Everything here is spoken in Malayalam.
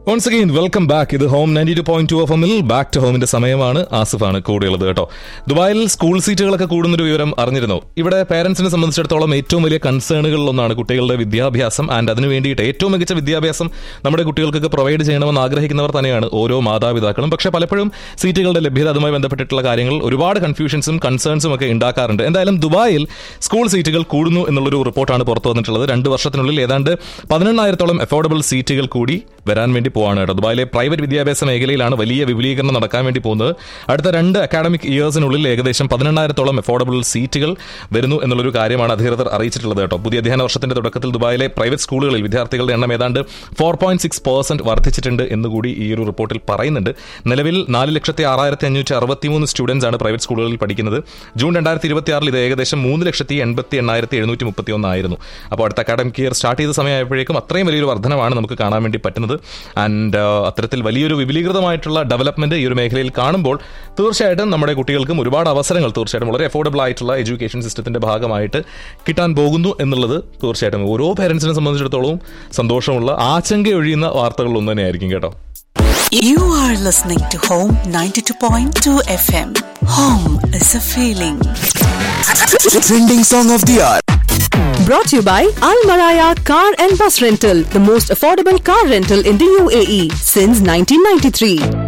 വൺസ് അഗെയിൻ വെൽക്കം ബാക്ക് ഇത് home ninety two point two F എമ്മിൽ ബാക്ക് ടു ഹോമിന്റെ സമയമാണ് ആസിഫാണ് കൂടെയുള്ളത് കേട്ടോ ദുബായിൽ സ്കൂൾ സീറ്റുകളൊക്കെ കൂടുന്നൊരു വിവരം അറിഞ്ഞിരുന്നു ഇവിടെ പേരൻസിനെ സംബന്ധിച്ചിടത്തോളം ഏറ്റവും വലിയ കൺസേണുകളിലൊന്നാണ് കുട്ടികളുടെ വിദ്യാഭ്യാസം ആൻഡ് അതിനു വേണ്ടിയിട്ട് ഏറ്റവും മികച്ച വിദ്യാഭ്യാസം നമ്മുടെ കുട്ടികൾക്കൊക്കെ പ്രൊവൈഡ് ചെയ്യണമെന്ന് ആഗ്രഹിക്കുന്നവർ തന്നെയാണ് ഓരോ മാതാപിതാക്കളും പക്ഷേ പലപ്പോഴും സീറ്റുകളുടെ ലഭ്യത അതുമായി ബന്ധപ്പെട്ടിട്ടുള്ള കാര്യങ്ങൾ ഒരുപാട് കൺഫ്യൂഷൻസും കൺസേൺസും ഒക്കെ ഉണ്ടാക്കാറുണ്ട് എന്തായാലും ദുബായിൽ സ്കൂൾ സീറ്റുകൾ കൂടുന്നു എന്നുള്ളൊരു റിപ്പോർട്ടാണ് പുറത്തു വന്നിട്ടുള്ളത് രണ്ട് വർഷത്തിനുള്ളിൽ ഏതാണ്ട് പതിനെണ്ണായിരത്തോളം അഫോർഡബിൾ സീറ്റുകൾ കൂടി വരാൻ വേണ്ടി പോവാണ് കേട്ടോ ദുബായിലെ പ്രൈവറ്റ് വിദ്യാഭ്യാസ മേഖലയിലാണ് വലിയ വിപുലീകരണം നടക്കാൻ വേണ്ടി പോകുന്നത് അടുത്ത രണ്ട് അക്കാഡമിക് ഇയേഴ്സിനുള്ളിൽ ഏകദേശം പതിനെണ്ണായിരത്തോളം അഫോർഡബിൾ സീറ്റുകൾ വരുന്നു എന്നുള്ളൊരു കാര്യമാണ് അധികൃതർ അറിയിച്ചിട്ടുള്ളത് കേട്ടോ പുതിയ അധ്യയന വർഷത്തിന്റെ തുടക്കത്തിൽ ദുബായിലെ പ്രൈവറ്റ് സ്കൂളുകളിൽ വിദ്യാർത്ഥികളുടെ എണ്ണം ഏതാണ്ട് ഫോർ പോയിന്റ് സിക്സ് പെർസെന്റ് വർദ്ധിച്ചിട്ടുണ്ട് എന്നുകൂടി ഈ ഒരു റിപ്പോർട്ടിൽ പറയുന്നുണ്ട് നിലവിൽ നാല് ലക്ഷത്തി ആറായിരത്തി അഞ്ഞൂറ്റി അറുപത്തിമൂന്ന് സ്റ്റുഡൻസ് ആണ് പ്രൈവറ്റ് സ്കൂളുകളിൽ പഠിക്കുന്നത് ജൂൺ രണ്ടായിരത്തി ഇരുപത്തി ആറിൽ ഇത് ഏകദേശം മൂന്ന് ലക്ഷത്തി എൺപത്തി എണ്ണായിരത്തി എഴുന്നൂറ്റി മുപ്പത്തി ഒന്നായിരുന്നു അപ്പോൾ അടുത്ത അക്കാഡമിക് ഇയർ സ്റ്റാർട്ട് ചെയ്ത സമയമായപ്പോഴേക്കും അത്രയും വലിയൊരു വർധനമാണ് നമുക്ക് കാണാൻ വേണ്ടി പറ്റുന്നത് ആൻഡ് അത്തരത്തിൽ വലിയൊരു വിപുലീകൃതമായിട്ടുള്ള ഡെവലപ്മെന്റ് ഈ ഒരു മേഖലയിൽ കാണുമ്പോൾ തീർച്ചയായിട്ടും നമ്മുടെ കുട്ടികൾക്കും ഒരുപാട് അവസരങ്ങൾ തീർച്ചയായിട്ടും വളരെ അഫോർഡബിൾ ആയിട്ടുള്ള എഡ്യൂക്കേഷൻ സിസ്റ്റത്തിന്റെ ഭാഗമായിട്ട് കിട്ടാൻ പോകുന്നു എന്നുള്ളത് തീർച്ചയായിട്ടും ഓരോ പേരൻസിനെ സംബന്ധിച്ചിടത്തോളം സന്തോഷമുള്ള ആശങ്ക ഒഴിയുന്ന വാർത്തകൾ ഒന്ന് തന്നെയായിരിക്കും കേട്ടോ You are listening to Home 92.2 FM. Home is a feeling. Trending song of the hour. Brought to you by Al Maraya Car and Bus Rental, the most affordable car rental in the UAE since 1993.